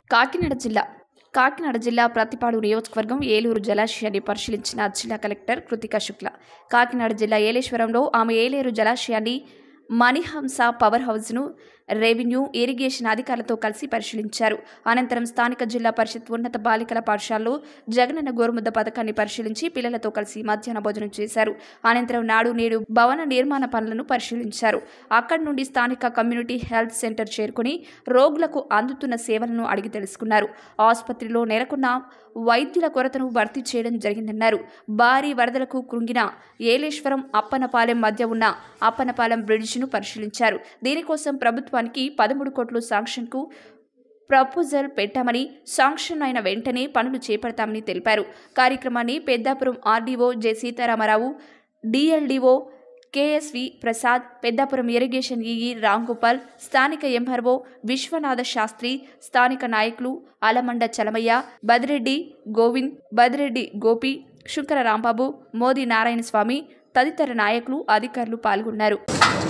కాకినాడ జిల్లా కాకినాడ జిల్లా ప్రతిపాడు నియోజకవర్గం ఏలూరు జలాశయాన్ని పరిశీలించిన జిల్లా కలెక్టర్ కృతికా శుక్ల కాకినాడ జిల్లా ఏలేశ్వరంలో ఆమె ఏలేరు జలాశయాన్ని మణిహంస పవర్ హౌస్ను రెవెన్యూ ఇరిగేషన్ అధికారులతో కలిసి పరిశీలించారు అనంతరం స్థానిక జిల్లా పరిషత్ ఉన్నత బాలికల పాఠశాలలో జగనన్న గోరుముద్ద పథకాన్ని పరిశీలించి పిల్లలతో కలిసి మధ్యాహ్న భోజనం చేశారు అనంతరం నాడు నేడు భవన నిర్మాణ పనులను పరిశీలించారు అక్కడి నుండి స్థానిక కమ్యూనిటీ హెల్త్ సెంటర్ చేరుకుని రోగులకు అందుతున్న సేవలను అడిగి తెలుసుకున్నారు ఆసుపత్రిలో నెలకొన్న వైద్యుల కొరతను భర్తీ చేయడం జరిగిందన్నారు భారీ వరదలకు కృంగిన ఏలేశ్వరం అప్పనపాలెం మధ్య ఉన్న అప్పనపాలెం బ్రిడ్జిను పరిశీలించారు దీనికోసం ప్రభుత్వానికి పదమూడు కోట్లు శాంక్షన్కు ప్రపోజల్ పెట్టామని శాంక్షన్ అయిన వెంటనే పనులు చేపడతామని తెలిపారు కార్యక్రమాన్ని Peddapuram RDO J Sitaramarao DLDO KSV Prasad Peddapuram irrigation EE Ramgopal స్థానిక ఎంఆర్ఓ విశ్వనాథ శాస్త్రి స్థానిక నాయకులు అలమండ చలమయ్య బదిరెడ్డి గోవింద్ బదిరెడ్డి గోపి శుంకర రాంబాబు మోదీ నారాయణ స్వామి తదితర నాయకులు అధికారులు పాల్గొన్నారు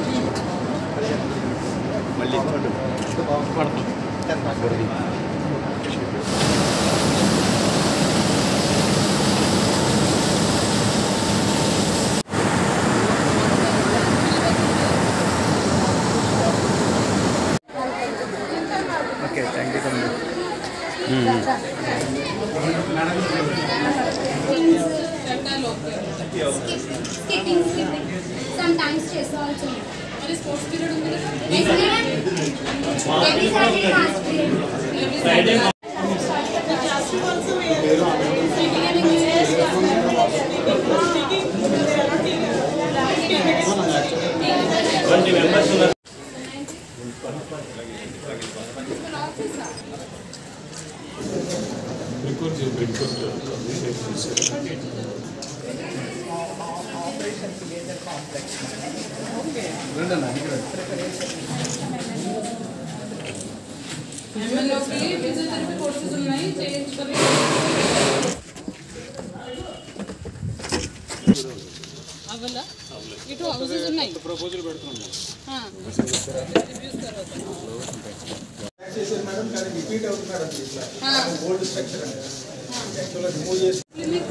ఓకే థ్యాంక్ యూ తమ్ముడు skipping, skipping. Sometimes chess also. మరి స్పోర్ట్స్ పీరియడ్ ఉంది కదా Yes, madam. Every Saturday last period. ఎంఎల్ఓకి ఫిజియోథెరపీ కోర్సెస్ ఉన్నాయి చేయించుకొని అవ్వలా ఇటు హౌసెస్ ఉన్నాయి ప్రపోజల్ పెడుతున్నాం చేశారు మేడం కానీ రిపీట్ అవుతుంది మేడం ఇట్లా ఓల్డ్ స్ట్రక్చర్ అండి యాక్చువల్గా రిమూవ్ చేసి క్లినిక్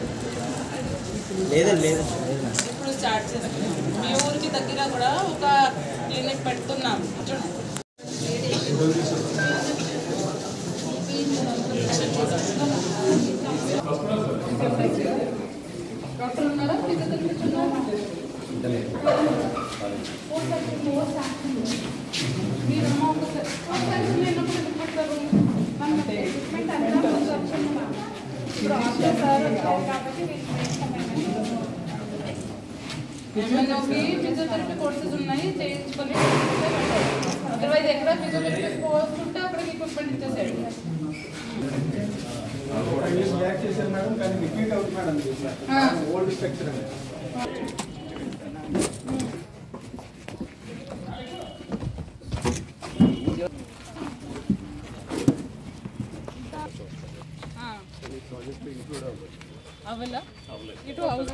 లేదండి లేదు ఇప్పుడు స్టార్ట్ చేస్తాం మీ ఊరికి దగ్గర కూడా ఒక క్లినిక్ పెడుతున్నాం చూడండి డాక్టర్ ఉన్నారా ఫిజియోథెరపిస్ట్ ఉన్నారా మీరమ్మ ఒకసారి ఒకసారి లేనప్పుడు ఎందుకు పెడతారు మనం ట్రీట్మెంట్ అంతా ఇప్పుడు ఆఫ్టర్ సార్ వచ్చారు కాబట్టి ఎంఎన్ఓకి ఫిజియోథెరపీ కోర్సెస్ ఉన్నాయి చేయించుకొని అదర్వైజ్ ఎక్కడ ఫిజియోథెరపీ కోర్స్ ఉంటే అక్కడికి ఎక్విప్మెంట్ ఇచ్చేసాడు బ్యాక్ చేశారు మేడం కానీ రిపీట్ అవుతుంది మేడం ఇట్లా ఓల్డ్ స్ట్రక్చర్ అండి అవలా ఇటు హౌస్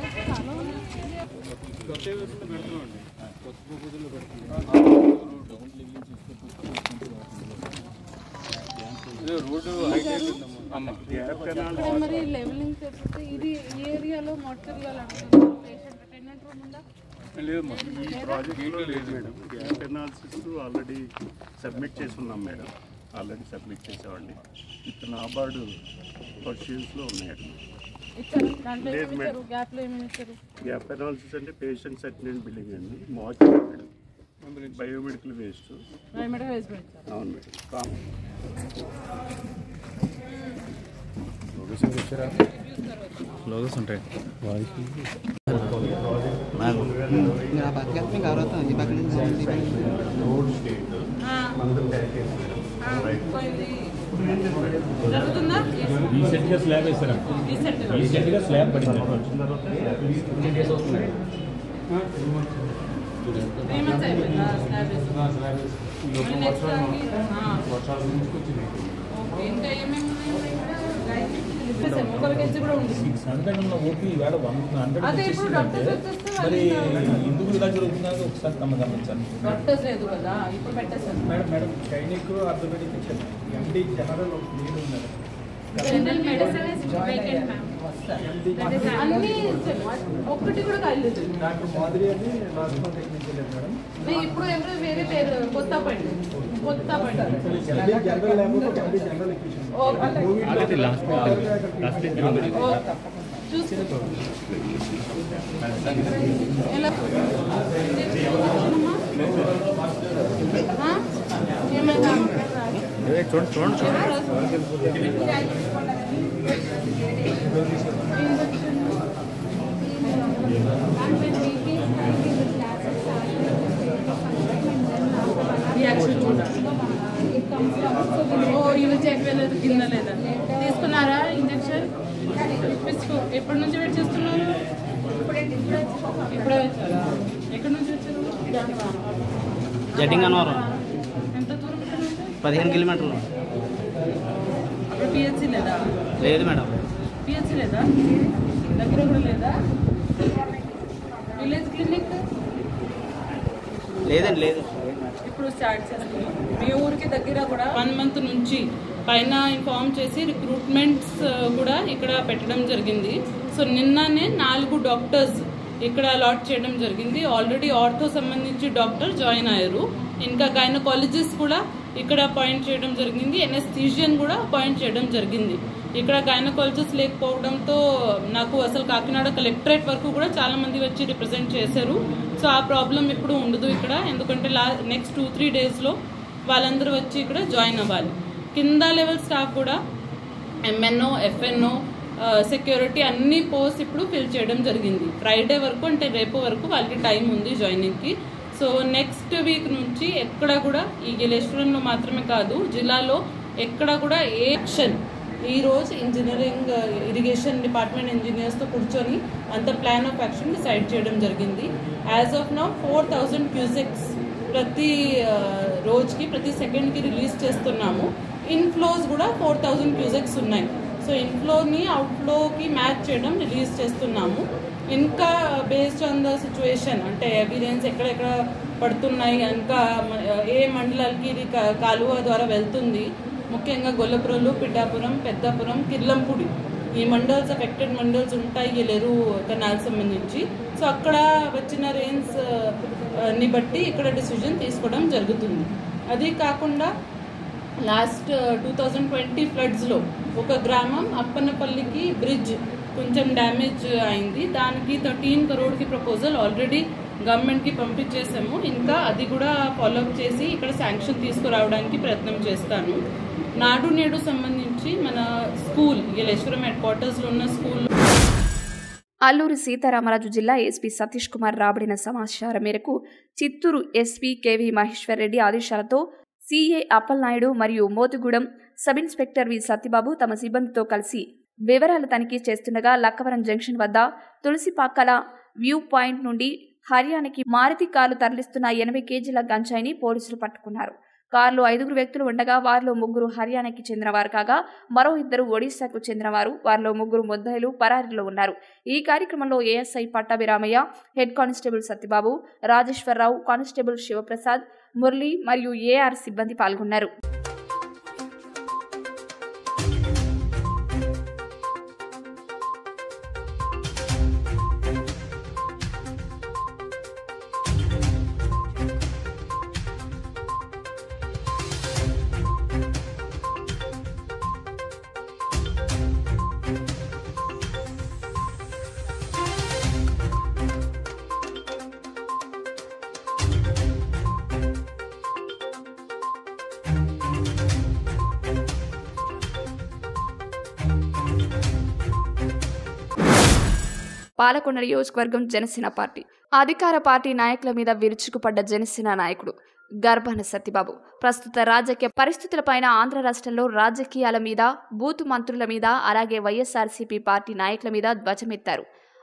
మరి లెవెలింగ్ చేస్తే ఇది ఈ ఏరియాలో మోటర్యాలు అంటున్నారు పేషెంట్ అటెండెంట్ రూమ్ ఉందా లేదు మేడం ఈ ప్రాజెక్ట్లో లేదు madam gap analysis already submit చేసి ఉన్నాం మేడం ఆల్రెడీ సబ్మిట్ చేసేవాడిని ఇప్పుడు నాబార్డు పర్షియన్స్లో ఉన్నాయండి ఇచ్చారు దాంట్లో లేదు ఏమి మేడం. ఇచ్చారు గ్యాప్లో ఏమేమి ఇచ్చారు గ్యాప్ ఎనాలిసిస్ అంటే పేషెంట్ సర్టిఫికేట్ బిల్డింగ్ అండి mortuary madam biomedical waste biometric వేసుకుని ఇచ్చారు అవును మేడం కామన్ లోగోస్ ఉంటాయి ఆ పక్కకి వెళ్తే మీకు ఎవరు అవుతాం ఈ పక్క నుంచి ఈ పక్క నుంచి. పోయింది జరుగుతుందా రీసెంట్గా స్లాబ్ వేస్తారా రీసెంట్ రీసెంట్గా స్లాబ్ పడింది త్రీ మంత్స్ అయిపోయిందా స్లాబ్ వేసి నెక్స్ట్ దానికి ఆ, వర్షాలు నుంచి వచ్చింది ఓకే ఇంకా ఏమేమి ఉన్నాయి ఇక్కడ చెప్పేసాము ఒక వేకెన్సీ కూడా ఉంది సిక్స్ హండ్రెడ్ ఉన్న ఓపీ వేడ వన్ హండ్రెడ్ అదే ఇప్పుడు డాక్టర్స్ వచ్చేస్తే మరి వాళ్ళు ఎందుకు ఇలా జరుగుతుందో ఒకసారి తమ గమనించాలి డాక్టర్స్ లేదు కదా ఇప్పుడు పెట్టేసాను మేడం మేడం గైనిక్ ఆర్థోపెడిక్ ఇచ్చారు ఎండి జనరల్ మీరు ఉన్నారు జనరల్ మెడిసిన్ వేకెంట్ మ్యామ్ అన్ని ఇచ్చాము ఒక్కటి కూడా కాలేదు డాక్టర్ మాధురి అని రాజమండ్రి టెక్నీషియన్ మేడం మేము ఇప్పుడు ఎవరు వేరే పేరు కొత్త పండి కొత్త పండి ఎండి జనరల్ లేకపోతే ఎండి జనరల్ ఎక్కించాం ఆల్రెడీ లాస్ట్ లాస్ట్ చూసి ఎలా ఆ? ఏమైనా చూడండి చూడండి రియాక్షన్ చూడాలి ఓ ఇవి చెక్ వెళ్ళలేదు కింద లేదా తీసుకున్నారా ఇంజెక్షన్ తీసుకో ఎప్పటి నుంచి వెయిట్ చేస్తున్నారు ఇప్పుడే వచ్చారా ఎక్కడి నుంచి వచ్చారు జడ్డింగ్ అన్నవరం ఎంత దూరం ఇక్కడ నుంచి? పదిహేను కిలోమీటర్లు అప్పుడు పిహెచ్సి లేదా లేదు మేడం పిహెచ్సి లేదా దగ్గర కూడా లేదా విలేజ్ క్లినిక్ లేదండి లేదు ఇప్పుడు స్టార్ట్ చేస్తున్నాం మీ ఊరికి దగ్గర కూడా వన్ మంత్ నుంచి పైన ఇన్ఫార్మ్ చేసి రిక్రూట్మెంట్స్ కూడా ఇక్కడ పెట్టడం జరిగింది సో నిన్ననే నాలుగు డాక్టర్స్ ఇక్కడ అలాట్ చేయడం జరిగింది ఆల్రెడీ ఆర్థో సంబంధించి డాక్టర్ జాయిన్ అయ్యారు ఇంకా గైనకాలజిస్ట్ కూడా ఇక్కడ అపాయింట్ చేయడం జరిగింది ఎనెస్థీజియన్ కూడా అపాయింట్ చేయడం జరిగింది ఇక్కడ గైనకాలజిస్ట్ లేకపోవడంతో నాకు అసలు కాకినాడ కలెక్టరేట్ వరకు కూడా చాలా మంది వచ్చి రిప్రజెంట్ చేశారు సో ఆ ప్రాబ్లం ఇప్పుడు ఉండదు ఇక్కడ ఎందుకంటే లా నెక్స్ట్ టూ త్రీ డేస్లో వాళ్ళందరూ వచ్చి ఇక్కడ జాయిన్ అవ్వాలి కింద లెవెల్ స్టాఫ్ కూడా ఎంఎన్ఓ ఎఫ్ఎన్ఓ సెక్యూరిటీ అన్ని పోస్ట్ ఇప్పుడు ఫిల్ చేయడం జరిగింది ఫ్రైడే వరకు అంటే రేపు వరకు వాళ్ళకి టైం ఉంది జాయినింగ్కి సో నెక్స్ట్ వీక్ నుంచి ఎక్కడ కూడా ఈ గెలేశ్వరంలో మాత్రమే కాదు జిల్లాలో ఎక్కడ కూడా ఏ యాక్షన్ ఈ రోజు ఇంజనీరింగ్ ఇరిగేషన్ డిపార్ట్మెంట్ ఇంజనీర్స్తో కూర్చొని అంత ప్లాన్ ఆఫ్ యాక్షన్ డిసైడ్ చేయడం జరిగింది as of now four thousand cusecs ప్రతి ఆ, రోజుకి ప్రతి సెకండ్కి రిలీజ్ చేస్తున్నాము ఇన్ఫ్లోస్ కూడా ఫోర్ థౌజండ్ క్యూసెక్స్ ఉన్నాయి సో ఇన్ఫ్లోని అవుట్ఫ్లోకి మ్యాచ్ చేయడం రిలీజ్ చేస్తున్నాము ఇంకా బేస్డ్ ఆన్ ద సిచ్యువేషన్ అంటే ఎవిడెన్స్ ఎక్కడెక్కడ పడుతున్నాయి ఇంకా మ- ఏ మండలాలకి ఇది కా- కాలువ ద్వారా వెళ్తుంది ముఖ్యంగా గొల్లపురంలో పిఠాపురం పెద్దాపురం కిర్లంపూడి ఈ మండల్స్ అఫెక్టెడ్ మండల్స్ ఉంటాయి ఎలెరు కెనాల్ సంబంధించి సో అక్కడ వచ్చిన రెయిన్స్ ని బట్టి ఇక్కడ డిసిజన్ తీసుకోవడం జరుగుతుంది అది కాకుండా లాస్ట్ టూ థౌజండ్ ట్వంటీ ఫ్లడ్స్లో ఒక గ్రామం అప్పన్నపల్లికి బ్రిడ్జ్ కొంచెం డ్యామేజ్ అయింది దానికి థర్టీన్ కరోడ్కి ప్రపోజల్ ఆల్రెడీ గవర్నమెంట్కి పంపించేసాము ఇంకా అది కూడా ఫాలోఅప్ చేసి ఇక్కడ శాంక్షన్ తీసుకురావడానికి ప్రయత్నం చేస్తాను నాడు నేడు సంబంధించి మన స్కూల్ గెలేశ్వరం హెడ్ క్వార్టర్స్లో ఉన్న స్కూల్ అల్లూరి సీతారామరాజు జిల్లా ఎస్పీ సతీష్ కుమార్ రాబడిన సమాచారం మేరకు చిత్తూరు ఎస్పీ కెవి మహేశ్వర్ రెడ్డి ఆదేశాలతో సీఏ అప్పలనాయుడు మరియు Mothugudem sub inspector V Satyababu తమ సిబ్బందితో కలిసి వివరాలు తనిఖీ చేస్తుండగా లక్కవరం జంక్షన్ వద్ద తులసిపాకల వ్యూ పాయింట్ నుండి హర్యానాకి మారుతి కారు తరలిస్తున్న ఎనభై కేజీల గంజాయిని పోలీసులు పట్టుకున్నారు కారులో ఐదుగురు వ్యక్తులు ఉండగా వారిలో ముగ్గురు హర్యానాకి చెందినవారు కాగా మరో ఇద్దరు ఒడిశాకు చెందినవారు వారిలో ముగ్గురు ముద్దాయిలు పరారీలో ఉన్నారు ఈ కార్యక్రమంలో ASI Pattabhiramayya head constable Satyababu Rajeswararao constable Sivaprasad Murali మరియు ఏఆర్ సిబ్బంది పాల్గొన్నారు పాలకొండ నియోజకవర్గం జనసేన పార్టీ అధికార పార్టీ నాయకుల మీద విరుచుకుపడ్డ జనసేన నాయకుడు గర్భాన సత్యబాబు ప్రస్తుత రాజకీయ పరిస్థితులపైన ఆంధ్ర రాష్ట్రంలో రాజకీయాల మీద బూతు మంత్రుల మీద అలాగే వైఎస్ఆర్సీపీ పార్టీ నాయకుల మీద ధ్వజమెత్తారు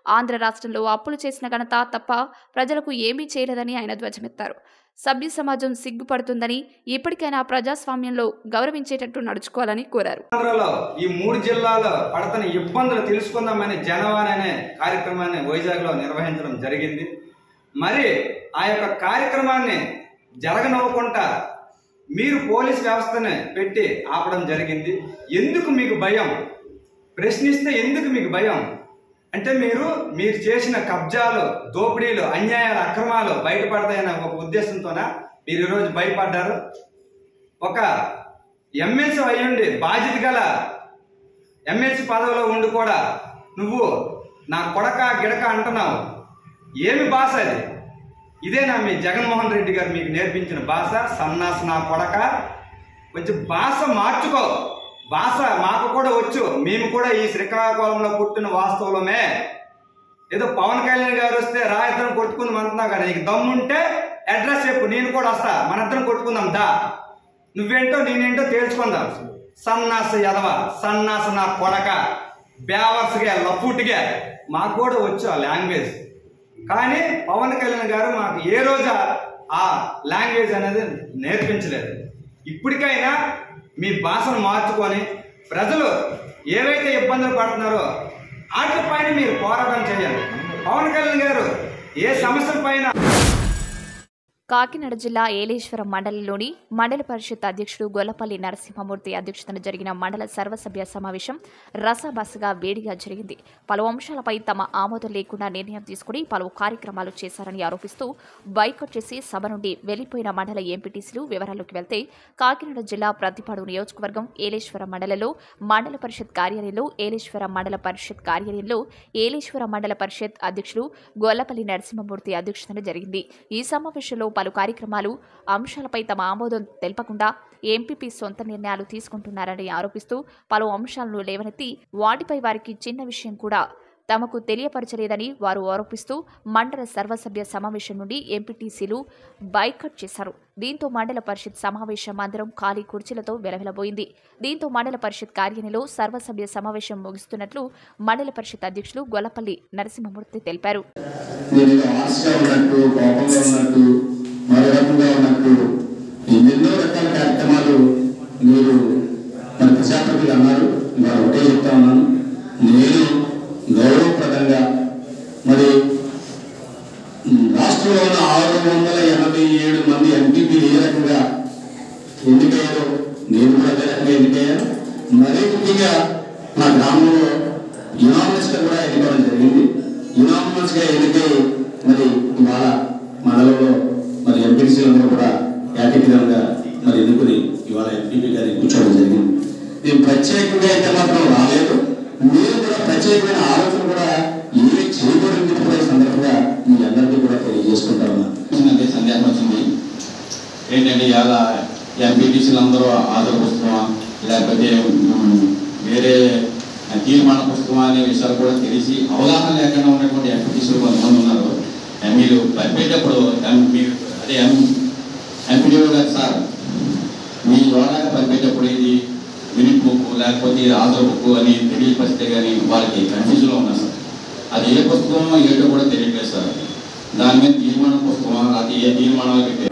ఆంధ్ర రాష్ట్రంలో అప్పులు చేసిన ఘనత తప్ప ప్రజలకు ఏమీ చేయలేదని ఆయన ధ్వజమెత్తారు సభ్య సమాజం సిగ్గుపడుతుందని ఇప్పటికైనా ప్రజాస్వామ్యంలో గౌరవించేటట్టు నడుచుకోవాలని కోరారు ఆంధ్రలో ఈ మూడు జిల్లాలో పడుతున్న ఇబ్బందులు తెలుసుకుందామని జనవాణి అనే కార్యక్రమాన్ని వైజాగ్లో నిర్వహించడం జరిగింది మరి ఆ యొక్క కార్యక్రమాన్ని జరగనివ్వకుండా మీరు పోలీస్ వ్యవస్థని పెట్టి ఆపడం జరిగింది ఎందుకు మీకు భయం ప్రశ్నిస్తే ఎందుకు మీకు భయం అంటే మీరు మీరు చేసిన కబ్జాలు దోపిడీలు అన్యాయాలు అక్రమాలు బయటపడతాయన్న ఒక ఉద్దేశంతోన మీరు ఈరోజు భయపడ్డారు ఒక ఎమ్మెల్సీ అయ్యుండి బాధ్యత గల ఎమ్మెల్సీ పదవిలో ఉండి కూడా నువ్వు నా కొడక గిడక అంటున్నావు ఏమి భాష అది ఇదేనా మీ జగన్మోహన్ రెడ్డి గారు మీకు నేర్పించిన భాష సన్నాస నా కొడక కొంచెం భాష మార్చుకో భాష మాకు కూడా వచ్చు మేము కూడా ఈ శ్రీకాకుళంలో పుట్టిన వాస్తవమే ఏదో పవన్ కళ్యాణ్ గారు వస్తే రా ఇద్దరం కొట్టుకుందాం అంటున్నావు కదా నీకు దమ్ముంటే అడ్రస్ చెప్పు నేను కూడా వస్తా మన ఇద్దరం కొట్టుకుందాం దా నువ్వేంటో నేనేంటో తేల్చుకుందాం సన్నాస యదవ సన్నాస నా కొడక బేవర్స్గా లఫూట్గా మాకు కూడా వచ్చు ఆ లాంగ్వేజ్ కానీ పవన్ కళ్యాణ్ గారు మాకు ఏ రోజు ఆ లాంగ్వేజ్ అనేది నేర్పించలేదు ఇప్పటికైనా మీ భాషను మార్చుకొని ప్రజలు ఏవైతే ఇబ్బందులు పడుతున్నారో వాటిపైన మీరు పోరాటం చేయాలి పవన్ కళ్యాణ్ గారు ఏ సమస్య పైన కాకినాడ జిల్లా ఏలేశ్వరం మండలంలోని మండల పరిషత్ అధ్యక్షుడు గొల్లపల్లి నరసింహమూర్తి అధ్యక్షతన జరిగిన మండల సర్వసభ్య సమావేశం రసాబసగా వేడిగా జరిగింది పలు అంశాలపై తమ ఆమోదం లేకుండా నిర్ణయం తీసుకుని పలు కార్యక్రమాలు చేశారని ఆరోపిస్తూ బైకౌట్ చేసి సభ నుండి వెళ్లిపోయిన మండల ఎంపీటీసీలు వివరాల్లోకి వెళ్తే కాకినాడ జిల్లా ప్రతిపాడు నియోజకవర్గం ఏలేశ్వరం మండలంలో మండల పరిషత్ కార్యాలయంలో ఏలేశ్వరం మండల పరిషత్ కార్యాలయంలో ఏలేశ్వరం మండల పరిషత్ అధ్యక్షుడు గొల్లపల్లి నరసింహమూర్తి అధ్యక్షతన జరిగింది ఈ సమావేశంలో పలు కార్యక్రమాలు అంశాలపై తమ ఆమోదం తెలపకుండా ఎంపీపీ సొంత నిర్ణయాలు తీసుకుంటున్నారని ఆరోపిస్తూ పలు అంశాలను లేవనెత్తి వాటిపై వారికి చిన్న విషయం కూడా తమకు తెలియపరచలేదని వారు ఆరోపిస్తూ మండల సర్వసభ్య సమావేశం నుండి ఎంపీటీసీలు బైకట్ చేశారు దీంతో మండల పరిషత్ సమావేశం అందరం ఖాళీ కుర్చీలతో వెలవెలబోయింది దీంతో మండల పరిషత్ కార్యాలయంలో సర్వసభ్య సమావేశం ముగుస్తున్నట్లు మండల పరిషత్ అధ్యక్షులు గొల్లపల్లి నరసింహమూర్తి తెలిపారు నేను ఆశగా ఉన్నట్టు కోపంగా ఉన్నట్టు మరో రకంగా ఉన్నట్టు ఎన్నెన్నో రకాల కార్యక్రమాలు మీరు మన ప్రజాప్రతినిధులు అన్నారు నేను ఒకటే చెప్తా ఉన్నాను నేను గౌరవప్రదంగా మరి ఉమ్, రాష్ట్రంలో ఉన్న ఆరు వందల ఎనభై ఏడు మంది ఎంపీపీలు ఏ రకంగా ఎన్నికయ్యారో నేను కూడా అదే రకంగా ఎన్నికయ్యాను మరీ ముఖ్యంగా మా గ్రామంలో యునామినస్ గా కూడా ఎన్నుకోవడం జరిగింది యునామినస్ గా ఎన్నికై మరి ఇవాళ మండలంలో మరి ఎంపీసీలందరూ కూడా ఏకగ్రీవంగా మరి ఎన్నుకుని ఇవాళ ఎంపీపీ గారిని కూర్చోవడం జరిగింది నేను ప్రత్యేకంగా అయితే మాత్రం రాలేదు మీరు కూడా ప్రత్యేకమైన ఆలోచన కూడా ఏమి చేయకూడదని చెప్పి కూడా ఈ సందర్భంగా మీ అందరికీ కూడా తెలియజేసుకుంటా ఉన్నాను అంటే సందేహం వచ్చింది ఏంటంటే ఇవాళ ఎంపీటీసీలు అందరూ ఆధార పుస్తకమా లేకపోతే ఉమ్, వేరే తీర్మాన పుస్తకమా అనే విషయాలు కూడా తెలిసి అవగాహన లేకుండా ఉన్నటువంటి ఎంపీటీసీలు కొంతమంది ఉన్నారు ఆ, మీరు పంపేటప్పుడు ఎం- మీరు అదే ఎం ఎంపీడీఓ గారు సార్ మీ ద్వారా పంపేటప్పుడు ఇది మినిట్ బుక్ లేకపోతే ఇది ఆధార్ బుక్ అని తెలియపరిస్తే కానీ వాళ్ళకి కన్ఫ్యూజన్లో ఉన్నారు సార్ అది ఏ పుస్తకమో ఏంటో కూడా తెలియట్లేదు సార్ దాని మీద తీర్మానం పుస్తకమా అది ఏ తీర్మానాలు పెట్టారు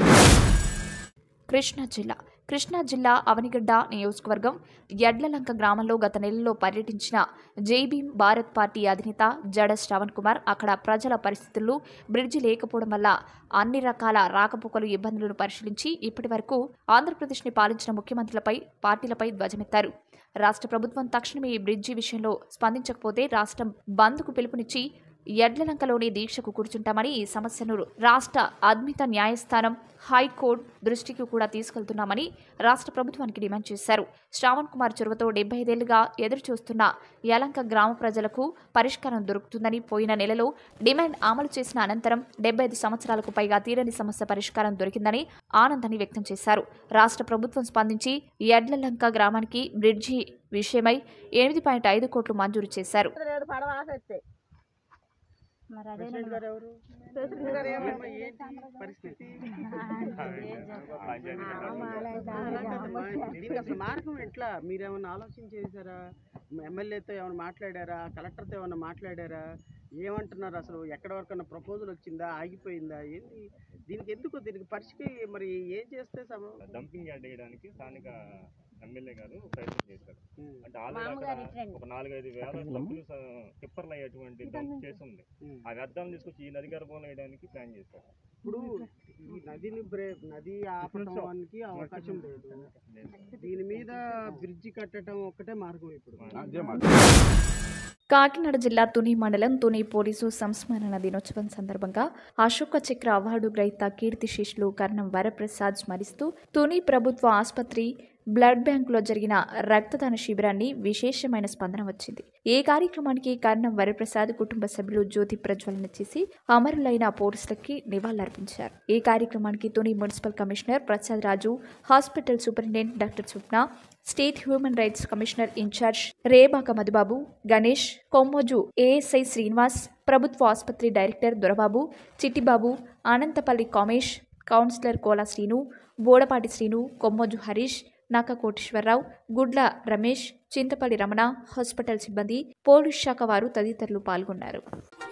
కృష్ణా జిల్లా కృష్ణా జిల్లా అవనిగడ్డ నియోజకవర్గం యడ్లలంక గ్రామంలో గత నెలలో పర్యటించిన జైభీం భారత్ పార్టీ అధినేత జడ శ్రవణ్ కుమార్ అక్కడ ప్రజల పరిస్థితుల్లో బ్రిడ్జి లేకపోవడం వల్ల అన్ని రకాల రాకపోకలు ఇబ్బందులను పరిశీలించి ఇప్పటి వరకు ఆంధ్రప్రదేశ్ని పాలించిన ముఖ్యమంత్రులపై పార్టీలపై ధ్వజమెత్తారు రాష్ట్ర ప్రభుత్వం తక్షణమే ఈ బ్రిడ్జి విషయంలో స్పందించకపోతే రాష్ట్రం బంద్కు పిలుపునిచ్చి ఎడ్లలంకలోని దీక్షకు కూర్చుంటామని ఈ సమస్యను రాష్ట్ర అద్మిత న్యాయస్థానం హైకోర్టు దృష్టికి కూడా తీసుకెళ్తున్నామని రాష్ట్ర ప్రభుత్వానికి డిమాండ్ చేశారు శ్రావణ్ కుమార్ చొరవతో డెబ్బై ఐదేళ్లుగా ఎదురు చూస్తున్న యలంక గ్రామ ప్రజలకు పరిష్కారం దొరుకుతుందని పోయిన నెలలో డిమాండ్ అమలు చేసిన అనంతరం డెబ్బై ఐదు సంవత్సరాలకు పైగా తీరని సమస్య పరిష్కారం దొరికిందని ఆనందాన్ని వ్యక్తం చేశారు రాష్ట్ర ప్రభుత్వం స్పందించి ఎడ్లలంక గ్రామానికి బ్రిడ్జి విషయమై ఎనిమిది పాయింట్ ఐదు కోట్లు మంజూరు చేశారు దీనికి అసలు మార్గం ఎట్లా మీరేమన్నా ఆలోచన చేశారా ఎమ్మెల్యేతో ఏమైనా మాట్లాడారా కలెక్టర్తో ఏమైనా మాట్లాడారా ఏమంటున్నారు అసలు ఎక్కడ వరకన్నా ప్రపోజల్ వచ్చిందా ఆగిపోయిందా ఏంటి దీనికి ఎందుకు దీనికి పరిస్థితి మరి ఏం చేస్తే సమ- డంపింగ్ యార్డ్ వేయడానికి స్థానిక ఎమ్మెల్యే గారు ప్రయత్నం చేశారు ఉమ్. అంటే ఆల్రెడీ మామగారి అక్కడ friend. ఒక నాలుగైదు వేల సభ్యులు టిప్పర్లు అయ్యేటువంటి డంప్ చేసి ఉంది ఆ వ్యర్థాలను తీసుకొచ్చి ఈ నది గర్భంలో వేయడానికి ప్లాన్ చేశారు ఇప్పుడు ఈ నదిని బ్రే నది ఆపడానికి అవకాశం లేదు దీని మీద బ్రిడ్జి కట్టడం ఒక్కటే మార్గం ఇప్పుడు కాకినాడ జిల్లా తుని మండలం తుని పోలీసు సంస్మరణ దినోత్సవం సందర్భంగా అశోక చక్ర అవార్డు గ్రహీత కీర్తి శిష్యులు కర్ణం వరప్రసాద్ స్మరిస్తూ తుని ప్రభుత్వ ఆసుపత్రి బ్లడ్ బ్యాంకులో జరిగిన రక్తదాన శిబిరాన్ని విశేషమైన స్పందన వచ్చింది ఈ కార్యక్రమానికి కర్ణం వరప్రసాద్ కుటుంబ సభ్యులు జ్యోతి ప్రజ్వలన చేసి అమరులైన పోలీసులకి నివాళులర్పించారు ఈ కార్యక్రమానికి Tuni municipal commissioner Prasad Raju hospital superintendent doctor Swapna state human rights commissioner in charge Rebaka Madhubabu Ganesh Kommoju ASI Srinivas ప్రభుత్వ ఆసుపత్రి director Dorababu Chittibabu Anantapalli Kamesh councillor Kola Srinu Bodapati Srinu Kommoju Harish Naka Koteswararao Gudla Ramesh Chintapalli Ramana hospital సిబ్బంది పోలీస్ శాఖ వారు తదితరులు పాల్గొన్నారు